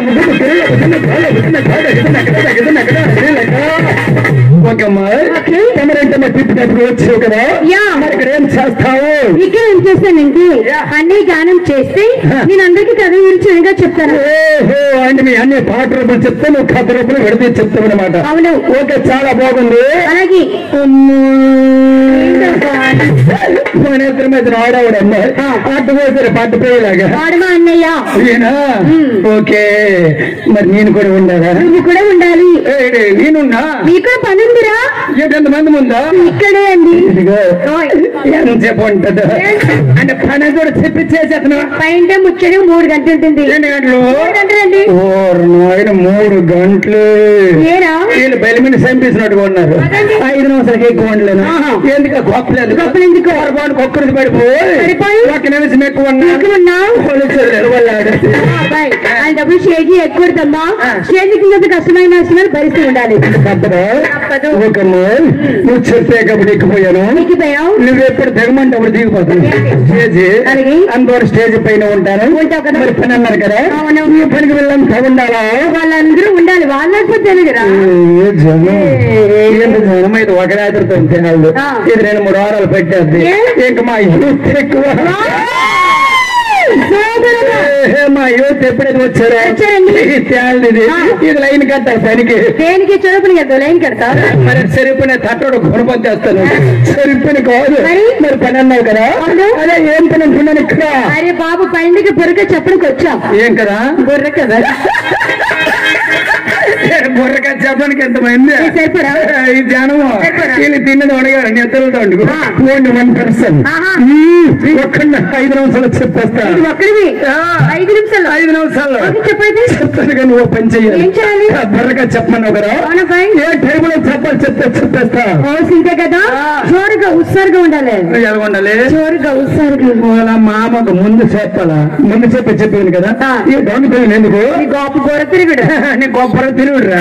ఓకేమ్మా తమరేంటమ్మా తిప్పినప్పుడు వచ్చావు కదా యా. మరి ఇక్కడ ఏం చేస్తావు ఇక్కడ ఏం చేస్తానండి అన్నీ గానం చేస్తే నేను అందరికీ కథ గురించి వినగా చెప్తాను ఓహో అంటే మీ అన్ని పాట రూపాయలు చెప్తే నువ్వు కథ రూపాయలు విడదీ చెప్తావు అనమాట అవును ఓకే చాలా బాగుంది అలాగే మన ఇద్దరి మీద ఆడవాడమ్మా పాట పోతారు పాట పోయేలాగా వాడమా అన్నయ్య ఈయనా ఓకే మరి నేను కూడా ఉండాలా నువ్వు కూడా ఉండాలి ఏయ్, నేనున్నా మీకు కూడా పని ఉందిరా ఎంత మంది ఉందా ఇక్కడే అండి ఇదిగో ఓయ్. ఎంతసేపు ఉంటుంది అంటే పని కూడా చెప్పి చేసేతను పైన ముచ్చడి మూడు గంటలు ఉంటుంది ఎన్ని గంటలు మూడు గంటలండి ఓర్ నాయన మూడు గంటలు ఏరా వీళ్ళు బెలిమిని చంపేసినట్టుగా ఉన్నారు ఐదు నిమిషాలకి ఎక్కువ ఉండలేను ఎందుకు గొప్పలేదు గొప్పలు ఎందుకు? పొరపాటు ఒక్కరికి పడిపోయి పడిపోయి? ఒక్క నిమిషం ఎక్కువ ఉన్నా ఎక్కువన్నా పోలీసులు నిలబడ్డాడు. అబ్బాయి ఆయన డబ్బులు షేజీ ఎక్కువడమ్మా షేజీ కింద కష్టమైన నష్టమైన భరిస్తూ ఉండాలి తప్పదా తప్పదు. ఒకమ్మా నువ్వు చెప్పే కాబట్టి ఎక్కిపోయాను ఎక్కిపోయావు నువ్వు ఎప్పుడు దిగమంటే అప్పుడు దిగిపోతాను స్టేజ్ అలాగే. అందువల్ల స్టేజ్ పైన ఉంటాను ఉంటావు కదా. మరి పని అన్నారు కదా అవును. ఈ పనికి వెళ్ళాం ఉండాలా వాళ్ళందరూ ఉండాలి వాళ్ళ లేకపోతే తెలియదురా ఏ జనం ఏంటి జనం ఇది ఒక రాత్రితో తినాలి ఆ. ఇది రెండు మూడు వారాలు పెట్టేది ఏ? ఇంకా మా యూత్ ఎక్కువ సోదరులు. ఏ, మా యూత్ ఎప్పుడైతే వచ్చారో వచ్చారండి. ఈ తేళ్ళది ఇది ఆ. ఇది లైన్ కట్టాలి పనికి దేనికి చదువుకుని కదా లైన్ కడతా మరి సరిపోయిన తట్టడు గుణపం చేస్తాను సరిపోయిన కాదు మరి? మరి పని అన్నావు కదా అవును. అదే ఏం పని అనుకున్నాను ఇక్కడ అరే బాబు పైనకి బుర్రక చెప్పడానికి వచ్చాం ఏం కదా బుర్ర కదా బుర్రగా చెప్పడానికి ఎంతమంది ఇది సరిపోరా? ఈ జనము సరిపోరా? వీళ్ళు తిన్నది అడగారు నిద్రలతో ఆ. ఓన్లీ వన్ పర్సన్ ఆహా. ఒక్క ఐదు నిమిషాలు చెప్పేస్తా ఇది ఒక్కడివి ఆ. ఐదు నిమిషాలు ఐదు నిమిషాలు ఓకే, చెప్పైతే చెప్తాను కానీ నువ్వు పని చెయ్యాలి ఏం చేయాలి? ఆ, బుర్రగా చెప్పమన్నావు కదా అవునా బాయ్ ఏ టైంలో చెప్పాలి చెప్తే చెప్పేస్తా సింతే కదా జోరుగా ఉత్సారుగా ఉండాలి ఎలా ఉండాలి జోరుగా ఉత్సారుగా వాళ్ళ మామకు ముందు చెప్పాలా ముందు చెప్పి చెప్పింది కదా ఆ. ఈ డౌన్ పిల్లలు ఎందుకు నీ గొప్ప గోర తిరుగుడు నీ గొప్ప తిరుగుడురా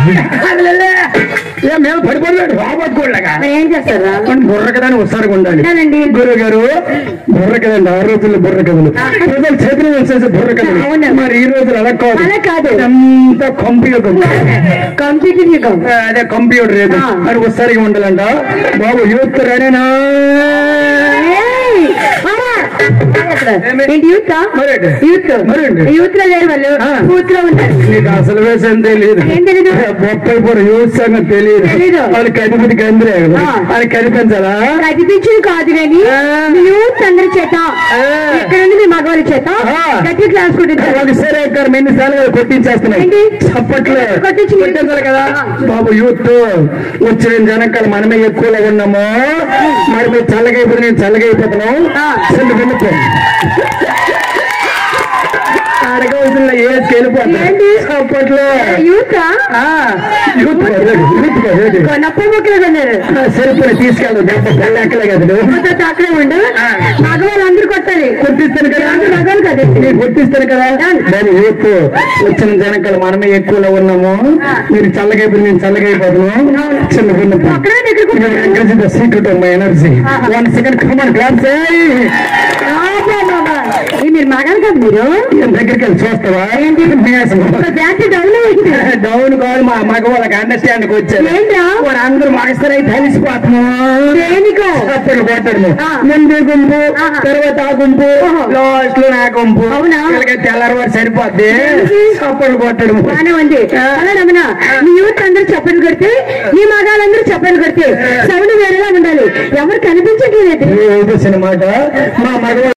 ఏ మేము పడిపోయాడు రాబట్టుకోలేగా మరి ఏం చేస్తారా బుర్ర కదా అని ఒకసారిగా ఉండాలి ఉండాలండి. గురువు గారు బుర్ర కదండి ఆ రోజుల్లో బుర్ర కథలు ప్రజలు చేతులు వచ్చేసి బుర్ర కథలు అవును. మరి ఈ రోజులు అలా కాదు అలా కాదు. అంతా కంప్యూటర్ కంప్యూటర్ యుగం అదే కంప్యూటర్ ఏదో ఆ. మరి ఒకసారిగా ఉండాలంట బాబు యూత్ రెడీనా ఏయ్, అమ్మా. అసలు ఏమి? ఏంటి యూత్ మరేంటి? యూత్ మరేంటి? యూత్ లో లేరు వాళ్ళు ఆ. బూత్ లో ఉంటారు నీకు అసలు వేసం తెలియదు ఏం తెలీదు? బొప్పై పూర యూత్ సంగతి తెలియదు తెలీదు. వాళ్ళు కనిపించి గందిరేగలు ఆ. అది కనిపించాలా కనిపించింది కాదు కానీ ఆ. యూత్ అందరి చేత ఆ. ఎక్కడ ఉంది మీ మగవాళ్ళ చేత ఆ. గట్టి క్లాస్ కొట్టించారు వాళ్ళకి సరే ఎక్కడ ఎన్నిసార్లు కొట్టించేస్తున్నాయి ఏంటి? చప్పట్లు కొట్టించి కొట్టించాలి కదా బాబు యూత్ వచ్చిన జనకాలు మనమే ఎక్కువలో ఉన్నాము మరి మీరు చల్లగైపోతే నేను చల్లగైపోతున్నాం ఆ. చెల్లి వినుకో అడగవలసిన ఏజ్ వెళ్ళిపోతుంది ఏంటి? చప్పట్లు యూత్ ఆ, యూత్ కాదు, యూత్ కాదు, ఏంటి? నొప్ప మొక్కలు కొన్నారు ఆ, సరిపోయి తీసుకెళ్ళు దెబ్బ పెళ్ళక్కలే కదా నువ్వు. మొత్తం అక్కడే ఉండు ఆ. మగవాళ్ళు అందరూ కొట్టాలి కొట్టిస్తాను కదా అందరూ మగవాళ్ళు కదా నేను కొట్టిస్తాను కదా దాని యూత్ వచ్చిన జనకాలు మనమే ఎక్కువలో ఉన్నాము మీరు చల్లగైపోయి నేను చల్లగైపోతున్నాను చిన్న చిన్న అక్కడే దగ్గర secret of my energy one second come on class మీరు మగాలు కదా మీరు దగ్గరికి వెళ్ళి చూస్తావా ఏంటి ఒక బ్యాటరీ డౌన్ అయింది డౌన్ కాదు మా మగ వాళ్ళకి అండర్స్టాండ్ వచ్చారు ఏంటా వారు అందరూ మగస్తరై తెలిసిపోతున్నాం దేనికో అప్పుడు కొట్టాడు ఆ. ముందు గుంపు ఆహా. తర్వాత ఆ గుంపు ఓహో. లాస్ట్ లో నా గుంపు అవునా? వీళ్ళకి తెల్లారి సరిపోద్ది దేనికి? అప్పుడు కొట్టడు బానే ఉంది అలా రమణ మీ యూత్ అందరూ చప్పట్లు కొడితే మీ మగాళ్ళందరూ చప్పట్లు కొడితే సౌండ్ వేరేలా ఉండాలి ఎవరు కనిపించట్లేదు ఏదో సినిమాట మా మగ